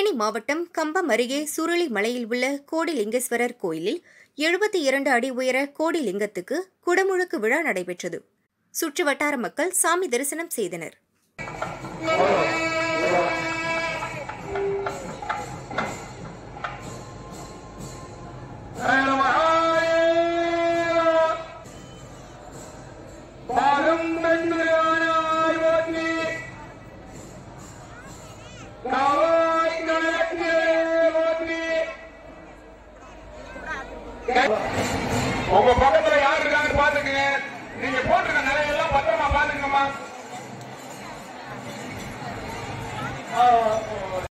தேனி மாவட்டம் கம்பம் அருகே சுருளி மலையில் உள்ள கோடிலிங்கேஸ்வரர் கோயிலில் எழுபத்தி இரண்டு அடி உயர கோடிலிங்கத்துக்கு குடமுழுக்கு விழா நடைபெற்றது சுற்று வட்டார மக்கள் சாமி தரிசனம் செய்தனர் உங்க பக்கத்துல யார் இருக்காங்கன்னு பாத்துக்கங்க நீங்க போட்டிருக்க நிலையெல்லாம் பத்திரமா பாத்துக்கங்கம்மா